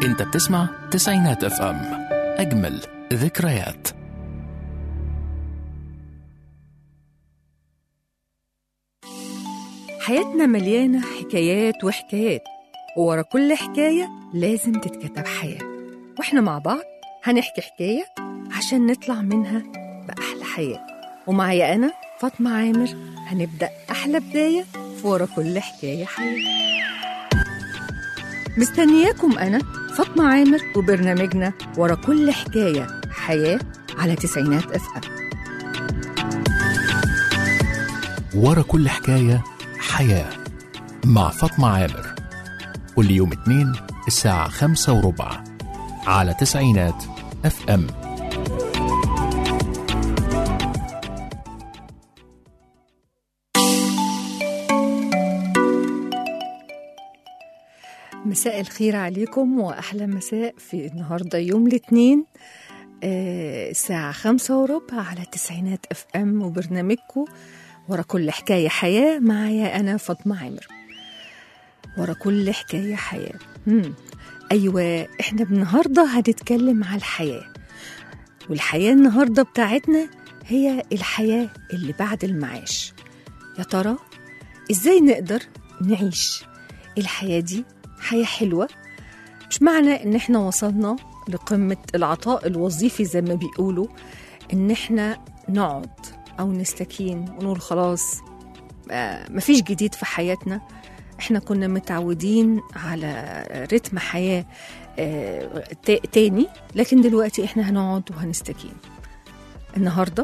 انت بتسمع تسعينات اف ام اجمل ذكريات حياتنا مليانة حكايات وحكايات وورا كل حكاية لازم تتكتب حياة واحنا مع بعض هنحكي حكاية عشان نطلع منها بأحلى حياة ومعايا أنا فاطمة عامر هنبدأ أحلى بداية في ورا كل حكاية حياة مستنياكم أنا فاطمة عامر وبرنامجنا ورا كل حكاية حياة على تسعينات اف ام ورا كل حكاية حياة مع فاطمة عامر كل يوم اثنين الساعة خمسة وربع على تسعينات اف ام مساء الخير عليكم وأحلى مساء في النهاردة يوم الاثنين آه، الساعة خمسة وربع على تسعينات اف ام وبرنامجكم ورا كل حكاية حياة معايا أنا فاطمة عامر ورا كل حكاية حياة مم. أيوة إحنا النهاردة هنتكلم على الحياة والحياة النهاردة بتاعتنا هي الحياة اللي بعد المعاش يا ترى إزاي نقدر نعيش الحياة دي حياة حلوة مش معنى إن إحنا وصلنا لقمة العطاء الوظيفي زي ما بيقولوا إن إحنا نقعد أو نستكين ونقول خلاص آه، مفيش جديد في حياتنا إحنا كنا متعودين على رتم حياة آه، تا- تاني لكن دلوقتي إحنا هنقعد وهنستكين النهاردة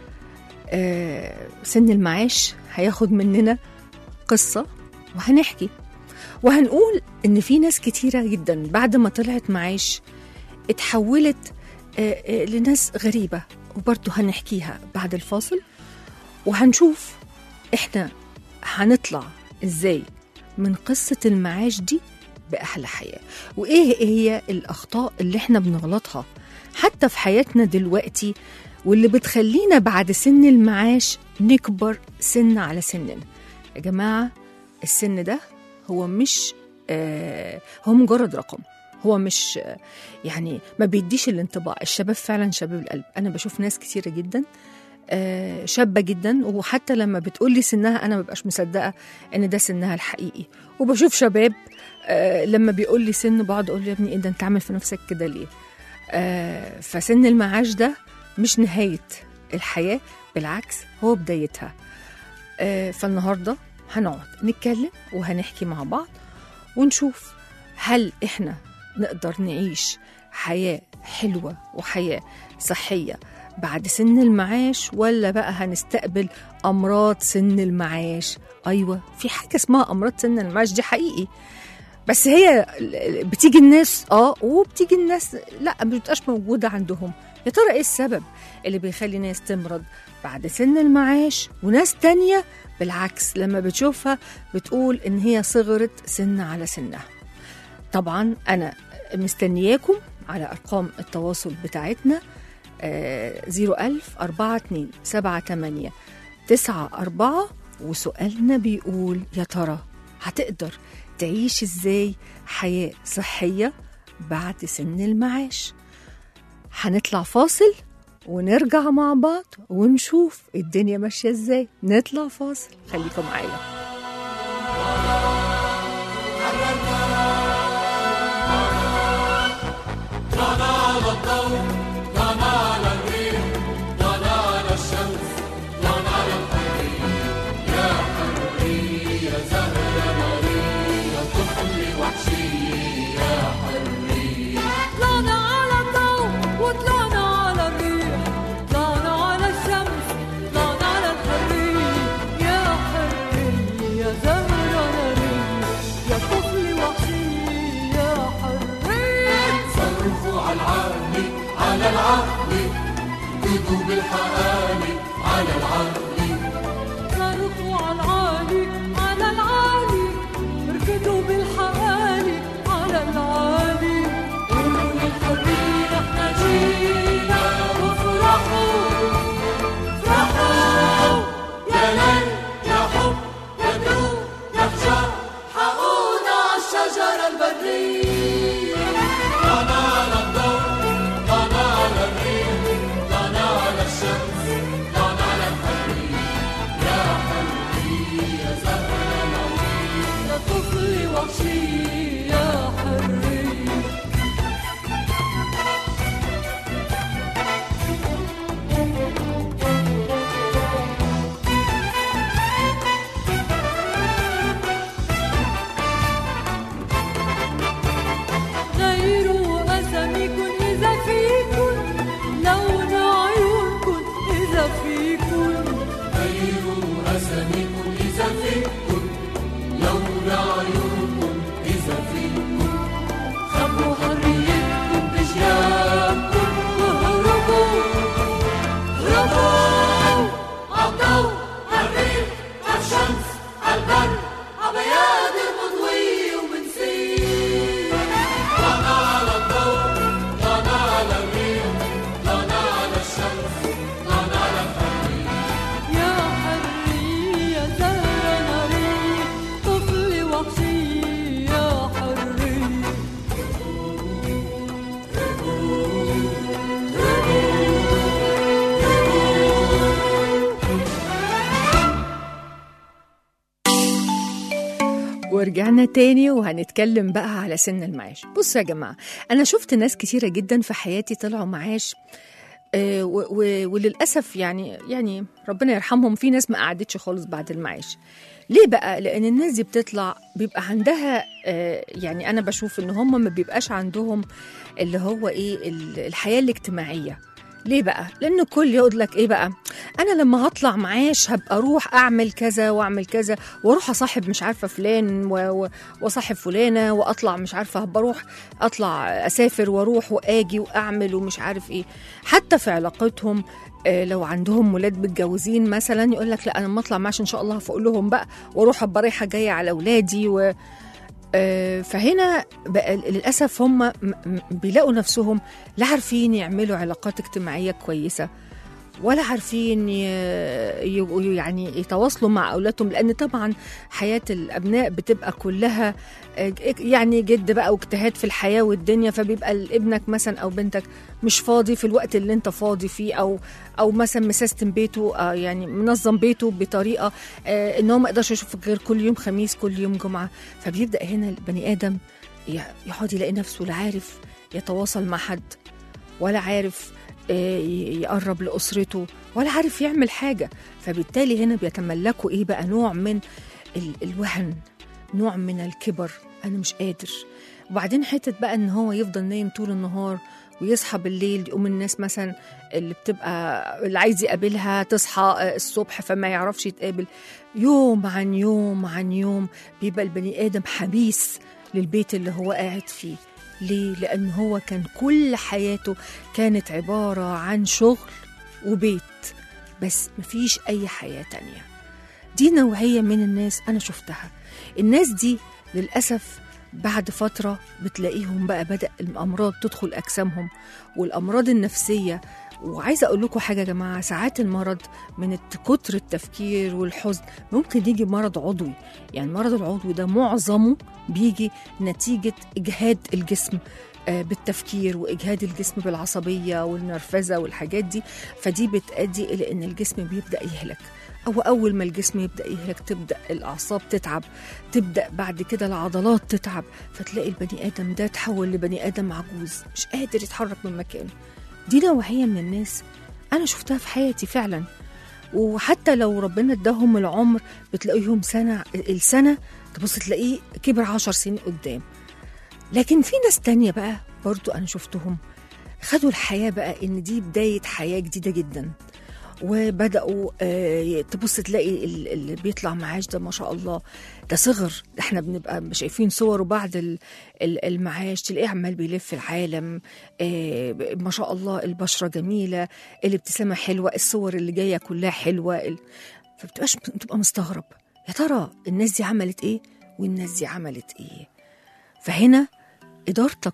آه، سن المعاش هياخد مننا قصة وهنحكي وهنقول إن في ناس كتيرة جدا بعد ما طلعت معاش اتحولت آه، آه، لناس غريبة وبرضه هنحكيها بعد الفاصل وهنشوف احنا هنطلع ازاي من قصة المعاش دي بأحلى حياة وإيه هي الأخطاء اللي احنا بنغلطها حتى في حياتنا دلوقتي واللي بتخلينا بعد سن المعاش نكبر سن على سننا يا جماعة السن ده هو مش آه هو مجرد رقم هو مش آه، يعني ما بيديش الانطباع الشباب فعلا شباب القلب انا بشوف ناس كتيره جدا آه، شابه جدا وحتى لما بتقول لي سنها انا ما ببقاش مصدقه ان ده سنها الحقيقي وبشوف شباب آه، لما بيقول لي سن بقعد اقول له يا ابني ايه ده انت عامل في نفسك كده ليه آه، فسن المعاش ده مش نهايه الحياه بالعكس هو بدايتها آه، فالنهارده هنقعد نتكلم وهنحكي مع بعض ونشوف هل احنا نقدر نعيش حياة حلوة وحياة صحية بعد سن المعاش ولا بقى هنستقبل أمراض سن المعاش أيوة في حاجة اسمها أمراض سن المعاش دي حقيقي بس هي بتيجي الناس اه وبتيجي الناس لا ما بتبقاش موجودة عندهم يا ترى ايه السبب اللي بيخلي ناس تمرض بعد سن المعاش وناس تانية بالعكس لما بتشوفها بتقول ان هي صغرت سن على سنها طبعا انا مستنياكم على ارقام التواصل بتاعتنا آه، 01000 42 78 94 وسؤالنا بيقول يا ترى هتقدر تعيش ازاي حياة صحية بعد سن المعاش هنطلع فاصل ونرجع مع بعض ونشوف الدنيا ماشية ازاي نطلع فاصل خليكم معايا طلعنا على الضوء وطلعنا على الريح طلعنا على الشمس طلعنا على الحرية يا حرية يا زهرة نارية يا طفل وحشي يا حرية صرفوا على العقل على العقل كتبوا بالحقالي على العقل صرخوا على العالي على العالي اركضوا بالحوالي على العالي قولوا للحرية احنا جينا وافرحوا افرحوا يا ليل يا حب يا دروب يا حجار حقونا عالشجرة البرية وحشية يا حرية غيروا أساميكن إذا فيكن لون عيونكن إذا فيكن غيروا أساميكم إذا فيكم لون عيونكم إذا فيكم خبوا حريتكن بشياكن واهربوا اهربوا عالضوء عالريح عالشمس عالبر عبياد المضوية ومنسيه طلعنا على الضوء طلعنا على الريح طلعنا على الشمس طلعنا على الحرية يا حرية زهرة نارية طفل وحشية يا حرية ورجعنا تاني وهنتكلم بقى على سن المعاش بصوا يا جماعة أنا شفت ناس كتيرة جدا في حياتي طلعوا معاش آه، و- و- وللأسف يعني يعني ربنا يرحمهم في ناس ما قعدتش خالص بعد المعاش ليه بقى؟ لأن الناس دي بتطلع بيبقى عندها آه، يعني أنا بشوف إن هم ما بيبقاش عندهم اللي هو إيه ال- الحياة الاجتماعية ليه بقى؟ لأن كل يقول لك إيه بقى؟ أنا لما هطلع معاش هبقى أروح أعمل كذا وأعمل كذا وأروح أصاحب مش عارفة فلان و- و- وأصاحب فلانة وأطلع مش عارفة هبقى أروح أطلع أسافر وأروح وآجي وأعمل ومش عارف إيه حتى في علاقتهم آه، لو عندهم ولاد متجوزين مثلا يقول لك لا انا لما اطلع معاش ان شاء الله هفوق لهم بقى واروح ابقى رايحه جايه على اولادي و آه، فهنا بقى للاسف هم م- م- بيلاقوا نفسهم لا عارفين يعملوا علاقات اجتماعيه كويسه ولا عارفين ي- ي- يعني يتواصلوا مع اولادهم لان طبعا حياه الابناء بتبقى كلها آه، يعني جد بقى واجتهاد في الحياه والدنيا فبيبقى ابنك مثلا او بنتك مش فاضي في الوقت اللي انت فاضي فيه او او مثلا مسيستم بيته آه، يعني منظم بيته بطريقه آه، ان هو ما يقدرش يشوفك غير كل يوم خميس كل يوم جمعه فبيبدا هنا البني ادم ي- يقعد يلاقي نفسه لا عارف يتواصل مع حد ولا عارف آه، ي- يقرب لأسرته ولا عارف يعمل حاجة فبالتالي هنا بيتملكوا إيه بقى نوع من ال- الوهن نوع من الكبر أنا مش قادر وبعدين حتة بقى إن هو يفضل نايم طول النهار ويصحى بالليل يقوم الناس مثلا اللي بتبقى اللي عايز يقابلها تصحى آه، الصبح فما يعرفش يتقابل يوم عن يوم عن يوم بيبقى البني آدم حبيس للبيت اللي هو قاعد فيه ليه؟ لأن هو كان كل حياته كانت عبارة عن شغل وبيت بس مفيش أي حياة تانية دي نوعية من الناس أنا شفتها الناس دي للأسف بعد فترة بتلاقيهم بقى بدأ الأمراض تدخل أجسامهم والأمراض النفسية وعايزة أقول لكم حاجة يا جماعة ساعات المرض من الت- كتر التفكير والحزن ممكن يجي مرض عضوي يعني المرض العضوي ده معظمه بيجي نتيجة إجهاد الجسم آه، بالتفكير واجهاد الجسم بالعصبيه والنرفزه والحاجات دي فدي بتؤدي الى ان الجسم بيبدا يهلك او اول ما الجسم يبدا يهلك تبدا الاعصاب تتعب تبدا بعد كده العضلات تتعب فتلاقي البني ادم ده تحول لبني ادم عجوز مش قادر يتحرك من مكانه دي نوعيه من الناس انا شفتها في حياتي فعلا وحتى لو ربنا اداهم العمر بتلاقيهم سنه السنه تبص تلاقيه كبر عشر سنين قدام لكن في ناس تانية بقى برضو أنا شفتهم خدوا الحياة بقى إن دي بداية حياة جديدة جدا وبدأوا آه، تبص تلاقي ال- اللي بيطلع معاش ده ما شاء الله ده صغر ده احنا بنبقى شايفين صوره بعد ال- ال- المعاش تلاقيه عمال بيلف العالم آه، ما شاء الله البشرة جميلة الابتسامة حلوة الصور اللي جاية كلها حلوة ال- فبتبقاش بتبقى مستغرب يا ترى الناس دي عملت ايه والناس دي عملت ايه فهنا إدارتك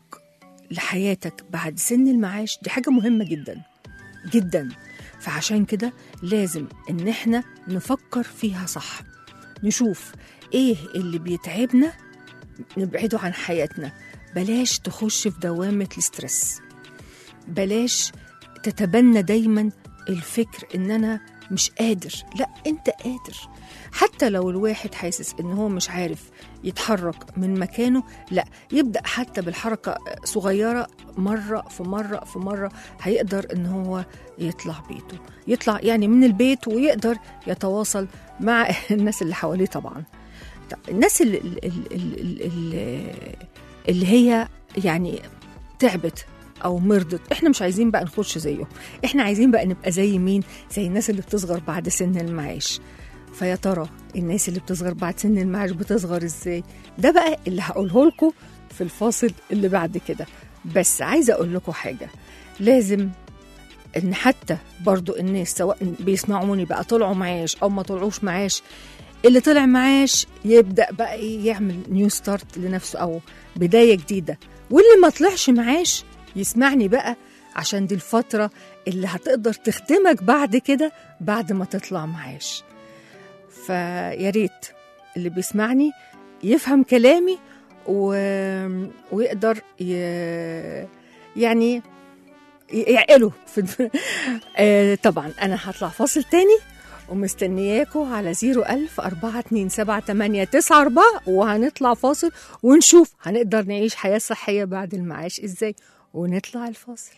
لحياتك بعد سن المعاش دي حاجة مهمة جدا جدا فعشان كده لازم إن إحنا نفكر فيها صح نشوف إيه اللي بيتعبنا نبعده عن حياتنا بلاش تخش في دوامة الاسترس بلاش تتبنى دايما الفكر إن أنا مش قادر لا انت قادر حتى لو الواحد حاسس ان هو مش عارف يتحرك من مكانه لا يبدا حتى بالحركه صغيره مره في مره في مره هيقدر ان هو يطلع بيته يطلع يعني من البيت ويقدر يتواصل مع الناس اللي حواليه طبعا طب الناس اللي, اللي, اللي, اللي هي يعني تعبت او مرضت احنا مش عايزين بقى نخش زيهم احنا عايزين بقى نبقى زي مين زي الناس اللي بتصغر بعد سن المعاش فيا ترى الناس اللي بتصغر بعد سن المعاش بتصغر ازاي ده بقى اللي هقوله لكم في الفاصل اللي بعد كده بس عايزه اقول لكم حاجه لازم ان حتى برضو الناس سواء بيسمعوني بقى طلعوا معاش او ما طلعوش معاش اللي طلع معاش يبدا بقى ايه يعمل نيو ستارت لنفسه او بدايه جديده واللي ما طلعش معاش يسمعني بقى عشان دي الفتره اللي هتقدر تخدمك بعد كده بعد ما تطلع معاش فيا ريت اللي بيسمعني يفهم كلامي و... ويقدر ي... يعني يعقله في آه طبعا انا هطلع فاصل تاني ومستنياكوا على 01000 427 وهنطلع فاصل ونشوف هنقدر نعيش حياة صحية بعد المعاش ازاي ونطلع الفاصل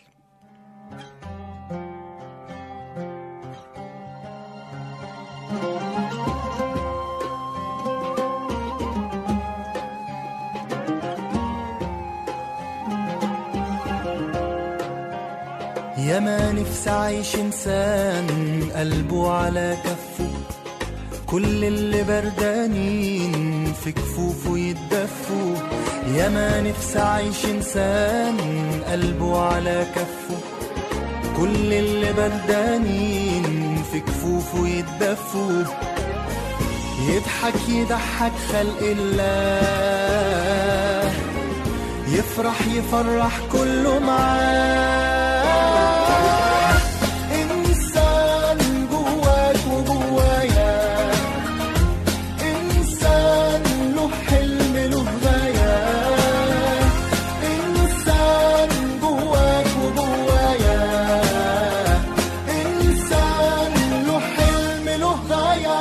يا ما نفسي عايش انسان قلبه على كفه كل اللي بردانين في كفوفه يتدفوا يا ما نفسي عايش انسان قلبه على كفه كل اللي بردانين في كفوفه يتدفوا يضحك يضحك خلق الله يفرح يفرح كله معاه إنسان جواك وجوايا إنسان له حلم له غاية إنسان جواك وجوايا إنسان له حلم له غاية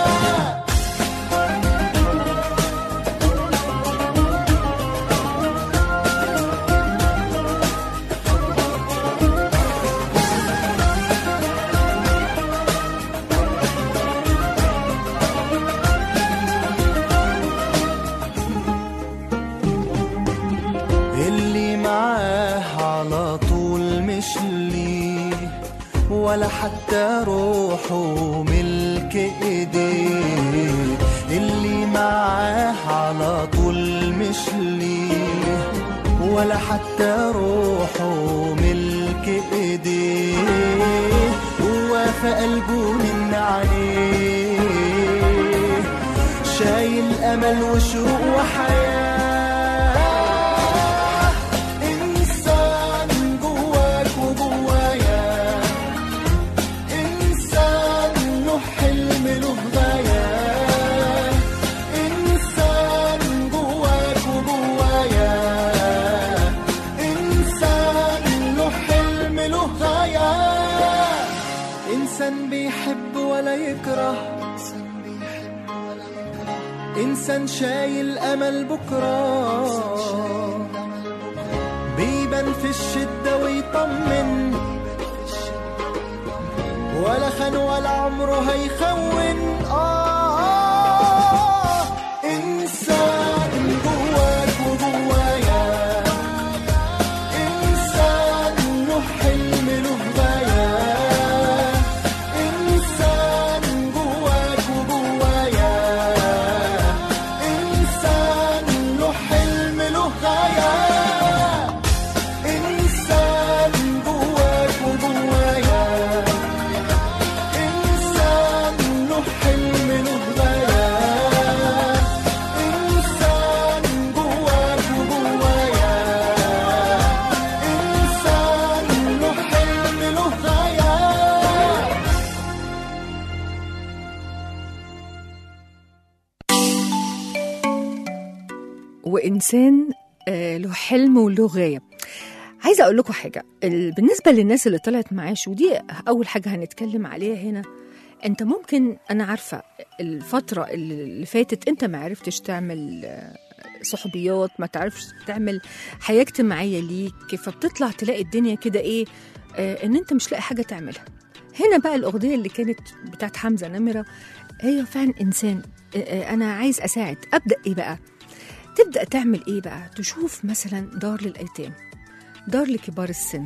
اللي معاه على طول مش ليه ولا حتى روحه ملك ايديه اللي معاه على طول مش ليه ولا حتى روحه ملك ايديه هو في قلبه من عليه شايل امل وشوق وحياه انسان جواك وجوايا انسان له حلم له غايه انسان جواك وجوايا انسان له حلم له غايه انسان بيحب ولا يكره إنسان شايل أمل بكرة بيبان في الشدة ويطمن ولا خان ولا عمره هيخون آه إنسان جواك وجوايا إنسان له حلم له غاية إنسان جواك وجوايا إنسان له حلم له غاية إنسان جواك وجوايا إنسان له حلم له غاية إنسان جواك وجوايا إنسان له حلم له غاية وانسان آه، له حلم وله غايه عايزه اقول لكم حاجه ال- بالنسبه للناس اللي طلعت معاش ودي اول حاجه هنتكلم عليها هنا انت ممكن انا عارفه الفتره اللي فاتت انت ما عرفتش تعمل آه، صحوبيات ما تعرفش تعمل حياه اجتماعيه ليك فبتطلع تلاقي الدنيا كده ايه آه، ان انت مش لاقي حاجه تعملها هنا بقى الاغنيه اللي كانت بتاعت حمزه نمره هي فعلا انسان آه، آه، انا عايز اساعد ابدا ايه بقى تبدا تعمل ايه بقى تشوف مثلا دار للايتام دار لكبار السن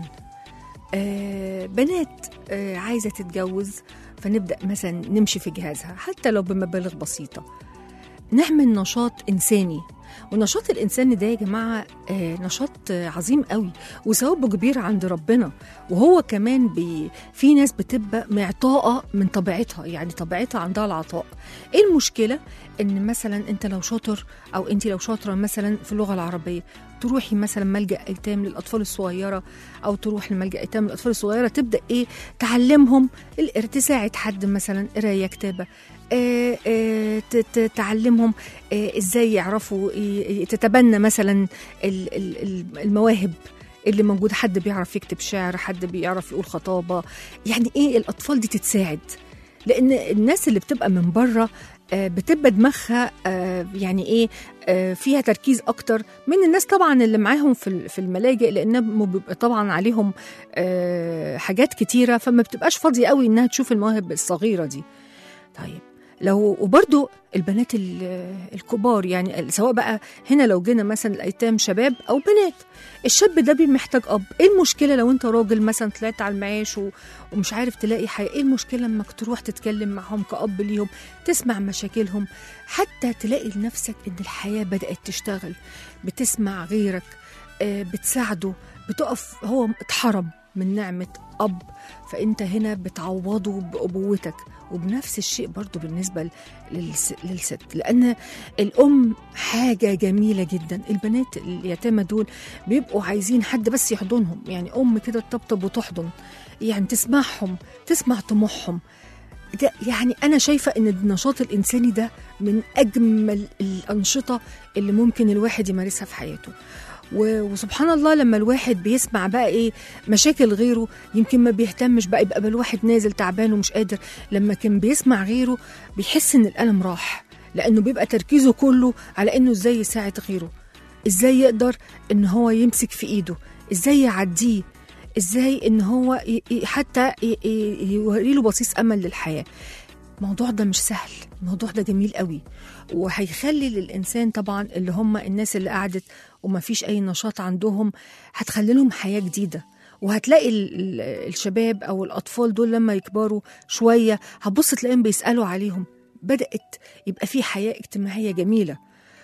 آه بنات آه عايزه تتجوز فنبدا مثلا نمشي في جهازها حتى لو بمبالغ بسيطه نعمل نشاط انساني والنشاط الانساني ده يا جماعه آه نشاط آه، عظيم قوي وثوابه كبير عند ربنا وهو كمان بي في ناس بتبقى معطاءه من طبيعتها يعني طبيعتها عندها العطاء ايه المشكله ان مثلا انت لو شاطر او انت لو شاطره مثلا في اللغه العربيه تروحي مثلا ملجا ايتام للاطفال الصغيره او تروح لملجا ايتام للاطفال الصغيره تبدا ايه تعلمهم القراءة، تساعد حد مثلا قرايه كتابه آه، آه، ت- ت- تعلمهم آه، ازاي يعرفوا ي- ي- تتبنى مثلا ال- ال- ال- المواهب اللي موجوده حد بيعرف يكتب شعر حد بيعرف يقول خطابه يعني ايه الاطفال دي تتساعد لان الناس اللي بتبقى من بره آه، بتبقى دماغها آه، يعني ايه آه، فيها تركيز اكتر من الناس طبعا اللي معاهم في ال- في الملاجئ لان بيبقى طبعا عليهم آه، حاجات كتيره فما بتبقاش فاضيه قوي انها تشوف المواهب الصغيره دي طيب لو وبرضو البنات ال- الكبار يعني سواء بقى هنا لو جينا مثلا الايتام شباب او بنات الشاب ده بيبقى محتاج اب ايه المشكله لو انت راجل مثلا طلعت على المعاش و- ومش عارف تلاقي حاجه ايه المشكله لما تروح تتكلم معاهم كاب ليهم تسمع مشاكلهم حتى تلاقي لنفسك ان الحياه بدات تشتغل بتسمع غيرك آه، بتساعده بتقف هو اتحرم من نعمه اب فانت هنا بتعوضه بابوتك وبنفس الشيء برضو بالنسبه للس- للست لان الام حاجه جميله جدا البنات اليتامى دول بيبقوا عايزين حد بس يحضنهم يعني ام كده تطبطب وتحضن يعني تسمعهم تسمع طموحهم ده يعني انا شايفه ان النشاط الانساني ده من اجمل الانشطه اللي ممكن الواحد يمارسها في حياته و- وسبحان الله لما الواحد بيسمع بقى ايه مشاكل غيره يمكن ما بيهتمش بقى يبقى الواحد نازل تعبان ومش قادر لما كان بيسمع غيره بيحس ان الالم راح لانه بيبقى تركيزه كله على انه ازاي يساعد غيره ازاي يقدر ان هو يمسك في ايده ازاي يعديه ازاي ان هو ي- ي- حتى ي- ي- يوري له بصيص امل للحياه الموضوع ده مش سهل الموضوع ده جميل قوي وهيخلي للإنسان طبعا اللي هم الناس اللي قعدت وما فيش أي نشاط عندهم هتخلي لهم حياة جديدة وهتلاقي ال- ال- الشباب أو الأطفال دول لما يكبروا شوية هتبص تلاقيهم بيسألوا عليهم بدأت يبقى في حياة اجتماعية جميلة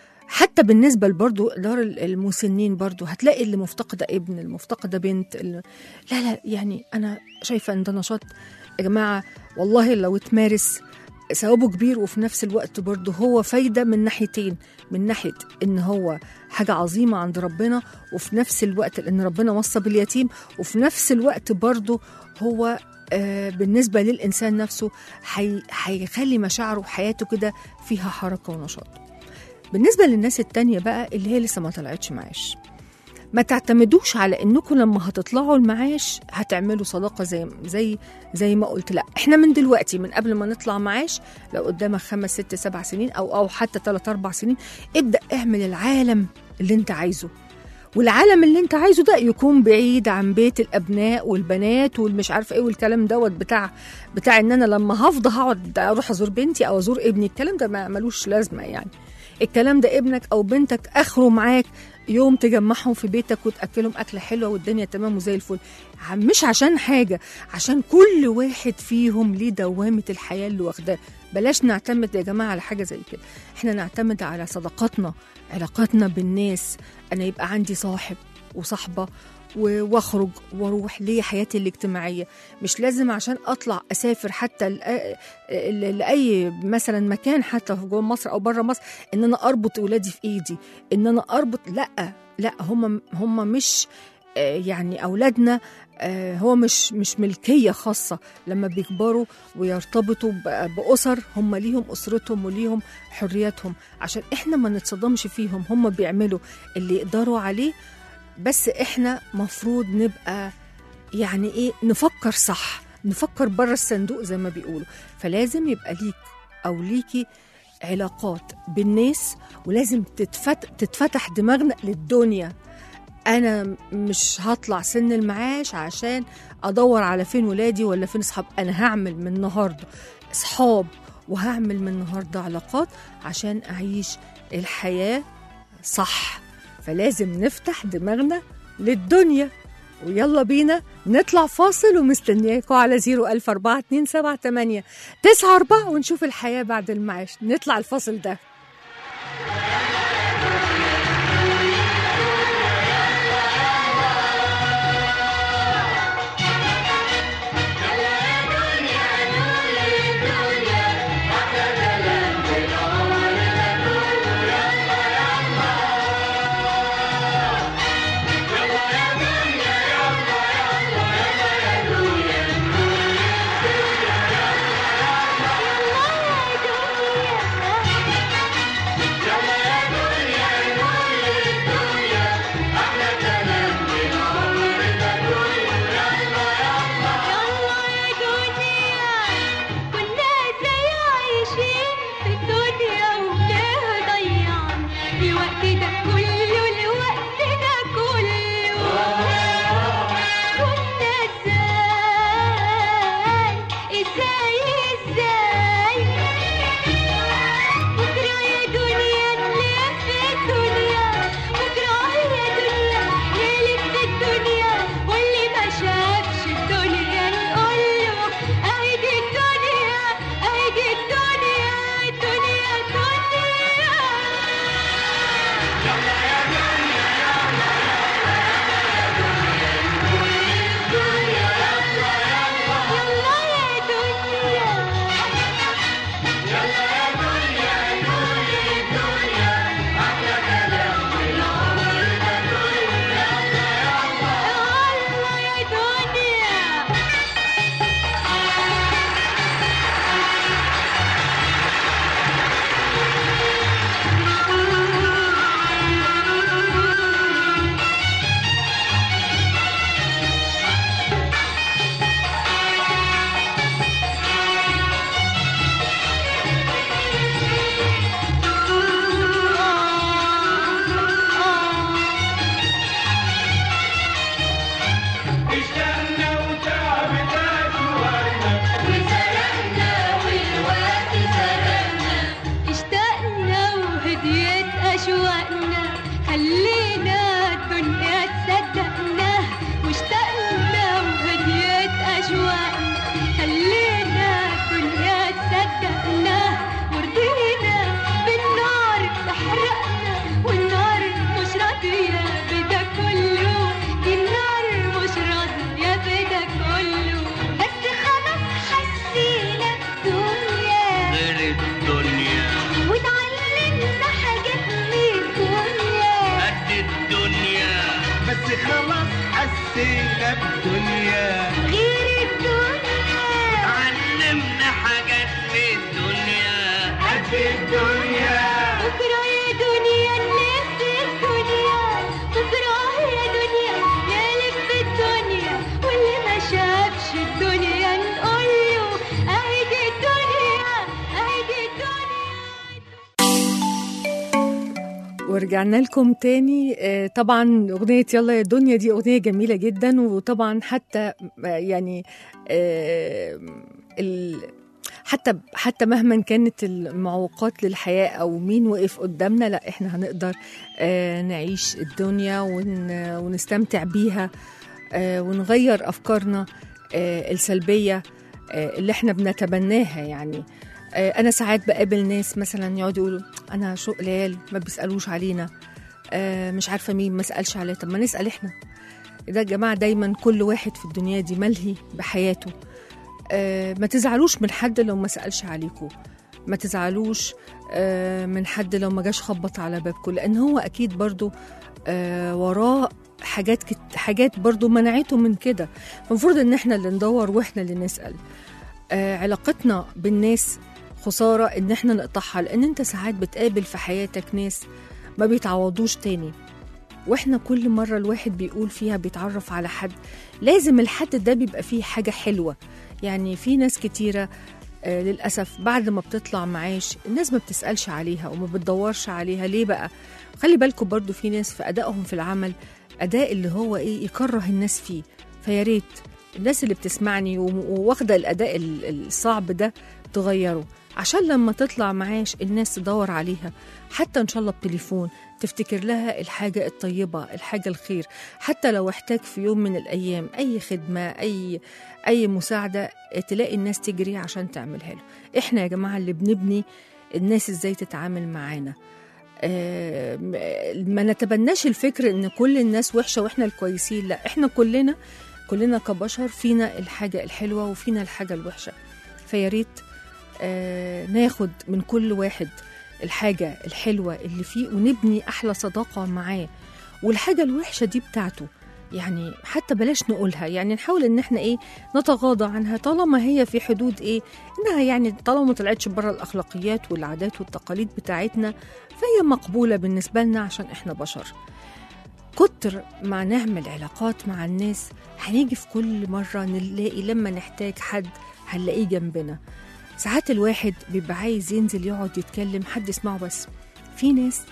حتى بالنسبة لبرضو دار ال- المسنين برضو هتلاقي اللي مفتقدة ابن المفتقدة بنت اللي لا لا يعني أنا شايفة إن ده نشاط يا جماعة والله لو اتمارس ثوابه كبير وفي نفس الوقت برضه هو فايدة من ناحيتين من ناحية إن هو حاجة عظيمة عند ربنا وفي نفس الوقت لأن ربنا وصى باليتيم وفي نفس الوقت برضه هو آه بالنسبة للإنسان نفسه حي- هيخلي مشاعره وحياته كده فيها حركة ونشاط بالنسبة للناس التانية بقى اللي هي لسه ما طلعتش معاش ما تعتمدوش على انكم لما هتطلعوا المعاش هتعملوا صداقه زي زي زي ما قلت لا احنا من دلوقتي من قبل ما نطلع معاش لو قدامك خمس ست سبع سنين او او حتى ثلاث اربع سنين ابدا اعمل العالم اللي انت عايزه والعالم اللي انت عايزه ده يكون بعيد عن بيت الابناء والبنات والمش عارفه ايه والكلام دوت بتاع بتاع ان انا لما هفضى هقعد اروح ازور بنتي او ازور ابني الكلام ده ما- ملوش لازمه يعني الكلام ده ابنك او بنتك اخره معاك يوم تجمعهم في بيتك وتاكلهم اكله حلوه والدنيا تمام وزي الفل ع- مش عشان حاجه عشان كل واحد فيهم ليه دوامه الحياه اللي واخداه بلاش نعتمد يا جماعه على حاجه زي كده احنا نعتمد على صداقاتنا علاقاتنا بالناس انا يبقى عندي صاحب وصاحبه و- واخرج واروح ليا حياتي الاجتماعيه مش لازم عشان اطلع اسافر حتى لأ- ل- لاي مثلا مكان حتى في جوه مصر او بره مصر ان انا اربط اولادي في ايدي ان انا اربط لا لا هم هم مش آه، يعني اولادنا آه، هو مش مش ملكيه خاصه لما بيكبروا ويرتبطوا ب- باسر هم ليهم اسرتهم وليهم حرياتهم عشان احنا ما نتصدمش فيهم هم بيعملوا اللي يقدروا عليه بس احنا مفروض نبقى يعني ايه نفكر صح نفكر بره الصندوق زي ما بيقولوا فلازم يبقى ليك او ليكي علاقات بالناس ولازم تتفت... تتفتح دماغنا للدنيا انا مش هطلع سن المعاش عشان ادور على فين ولادي ولا فين اصحاب انا هعمل من النهارده اصحاب وهعمل من النهارده علاقات عشان اعيش الحياه صح فلازم نفتح دماغنا للدنيا ويلا بينا نطلع فاصل ومستنياكم على 01427 تسعة أربعة ونشوف الحياة بعد المعاش نطلع الفاصل ده يلا يا دنيا كنا ازاي عايشين في الدنيا وليه ضيعنا الوقت ده كله الوقت ده كله كنا ازاي ازاي ازاي بكرة يا دنيا نلف الدنيا بكرة يا دنيا نلف الدنيا واللي ما شافش الدنيا نقوله اهدي الدنيا اهدي الدنيا الدنيا دنيا يلا يا دنيا الله يا دنيا اشتقنا وتعبت أشواقنا وسرقنا والوقت سرقنا اشتقنا وهديت أشواقنا خلينا الدنيا تصدقنا واشتقنا وهديت أشواقنا خلينا الدنيا تصدقنا ورضينا بالنار تحرقنا والنار مش راضية بدا كله دي النار مش راضية بدا كله بس خلاص حسينا الدنيا غير الدنيا واتعلمنا حاجات من الدنيا قد الدنيا بس خلاص حسينا الدنيا غير الدنيا علمنا حاجات في الدنيا قد الدنيا بكرة يا دنيا نلف الدنيا بكرة يا دنيا نلف الدنيا واللي ما شافش الدنيا نقوله اهدي الدنيا اهدي الدنيا ورجعنا لكم تاني آه، طبعا أغنية يلا يا دنيا دي أغنية جميلة جدا وطبعا حتى آه، يعني آه، ال حتى حتى مهما كانت المعوقات للحياة أو مين وقف قدامنا لا إحنا هنقدر آه، نعيش الدنيا ون- ونستمتع بيها آه، ونغير أفكارنا آه، السلبية آه، اللي إحنا بنتبناها يعني آه، أنا ساعات بقابل ناس مثلا يقعدوا يقولوا أنا شو قلال ما بيسألوش علينا آه، مش عارفة مين ما سألش عليه طب ما نسأل إحنا ده يا جماعة دايما كل واحد في الدنيا دي ملهي بحياته آه، ما تزعلوش من حد لو ما سألش عليكم ما تزعلوش آه، من حد لو ما جاش خبط على بابكم لأن هو أكيد برضو آه، وراه حاجات كت... حاجات برضو منعته من كده فالمفروض ان احنا اللي ندور واحنا اللي نسأل آه علاقتنا بالناس خسارة ان احنا نقطعها لان انت ساعات بتقابل في حياتك ناس ما بيتعوضوش تاني واحنا كل مرة الواحد بيقول فيها بيتعرف على حد لازم الحد ده بيبقى فيه حاجة حلوة يعني في ناس كتيرة آه، للأسف بعد ما بتطلع معاش الناس ما بتسألش عليها وما بتدورش عليها ليه بقى خلي بالكم برضو في ناس في أدائهم في العمل أداء اللي هو إيه يكره الناس فيه فيا ريت الناس اللي بتسمعني و- وواخدة الأداء ال- الصعب ده تغيره عشان لما تطلع معاش الناس تدور عليها حتى إن شاء الله بتليفون تفتكر لها الحاجة الطيبة الحاجة الخير حتى لو احتاج في يوم من الأيام أي خدمة أي أي مساعدة تلاقي الناس تجري عشان تعملها له إحنا يا جماعة اللي بنبني الناس إزاي تتعامل معانا آه، م- ما نتبناش الفكر ان كل الناس وحشه واحنا الكويسين لا احنا كلنا كلنا كبشر فينا الحاجه الحلوه وفينا الحاجه الوحشه فيا ريت آه، ناخد من كل واحد الحاجه الحلوه اللي فيه ونبني احلى صداقه معاه والحاجه الوحشه دي بتاعته يعني حتى بلاش نقولها يعني نحاول ان احنا ايه نتغاضى عنها طالما هي في حدود ايه انها يعني طالما ما طلعتش بره الاخلاقيات والعادات والتقاليد بتاعتنا فهي مقبوله بالنسبه لنا عشان احنا بشر كتر ما نعمل علاقات مع الناس هنيجي في كل مرة نلاقي لما نحتاج حد هنلاقيه جنبنا ساعات الواحد بيبقى عايز ينزل يقعد يتكلم حد يسمعه بس في ناس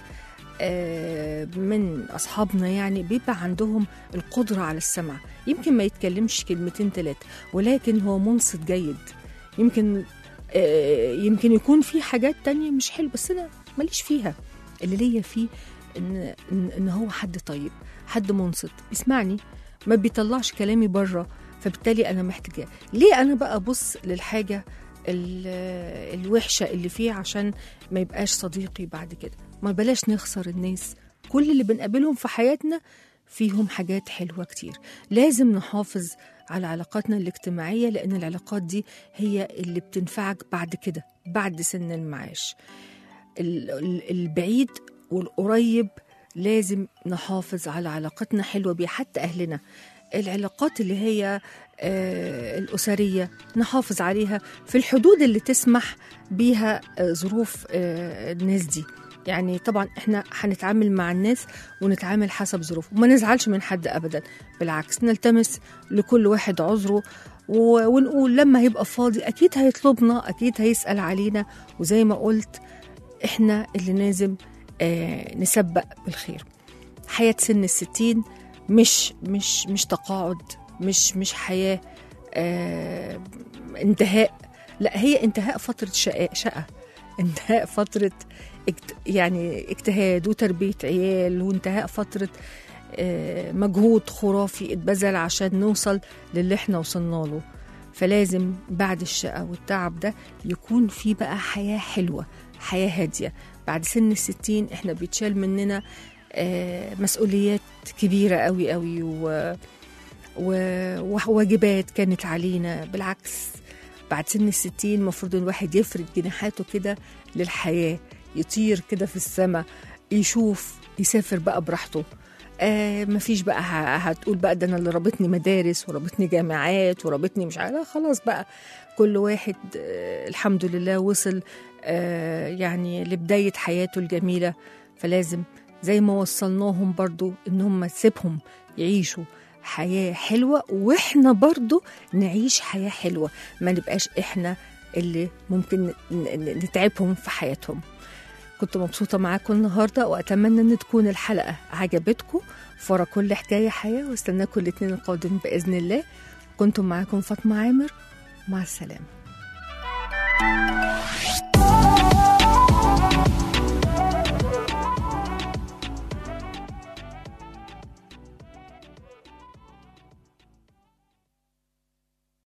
آه، من أصحابنا يعني بيبقى عندهم القدرة على السمع يمكن ما يتكلمش كلمتين ثلاثة ولكن هو منصت جيد يمكن آه، يمكن يكون في حاجات تانية مش حلوة بس أنا ماليش فيها اللي ليا فيه إن, إن, إن هو حد طيب حد منصت بيسمعني ما بيطلعش كلامي بره فبالتالي أنا محتاجاه ليه أنا بقى أبص للحاجة ال- الوحشة اللي فيه عشان ما يبقاش صديقي بعد كده ما بلاش نخسر الناس كل اللي بنقابلهم في حياتنا فيهم حاجات حلوة كتير لازم نحافظ على علاقاتنا الاجتماعية لأن العلاقات دي هي اللي بتنفعك بعد كده بعد سن المعاش ال- ال- البعيد والقريب لازم نحافظ على علاقتنا حلوة بيه حتى أهلنا العلاقات اللي هي آه، الأسرية نحافظ عليها في الحدود اللي تسمح بيها آه، ظروف آه، الناس دي يعني طبعا احنا هنتعامل مع الناس ونتعامل حسب ظروفه وما نزعلش من حد ابدا بالعكس نلتمس لكل واحد عذره و- ونقول لما هيبقى فاضي اكيد هيطلبنا اكيد هيسال علينا وزي ما قلت احنا اللي لازم آه نسبق بالخير حياة سن الستين مش مش مش تقاعد مش مش حياة آه انتهاء لا هي انتهاء فترة شقاء شقة انتهاء فترة اجت يعني اجتهاد وتربية عيال وانتهاء فترة آه مجهود خرافي اتبذل عشان نوصل للي احنا وصلنا له فلازم بعد الشقة والتعب ده يكون في بقى حياة حلوة حياة هادية بعد سن الستين احنا بيتشال مننا آه، مسؤوليات كبيرة قوي قوي و... و... وواجبات كانت علينا بالعكس بعد سن الستين المفروض الواحد يفرد جناحاته كده للحياة يطير كده في السماء يشوف يسافر بقى براحته آه مفيش بقى ه- هتقول بقى ده انا اللي رابطني مدارس ورابطني جامعات ورابطني مش عارفه خلاص بقى كل واحد آه الحمد لله وصل آه يعني لبدايه حياته الجميله فلازم زي ما وصلناهم برضو ان هم تسيبهم يعيشوا حياة حلوة واحنا برضو نعيش حياة حلوة ما نبقاش احنا اللي ممكن ن- ن- نتعبهم في حياتهم كنت مبسوطة معاكم النهاردة وأتمنى أن تكون الحلقة عجبتكم فرا كل حكاية حياة واستناكم الاثنين القادم بإذن الله كنتم معاكم فاطمة عامر مع السلامة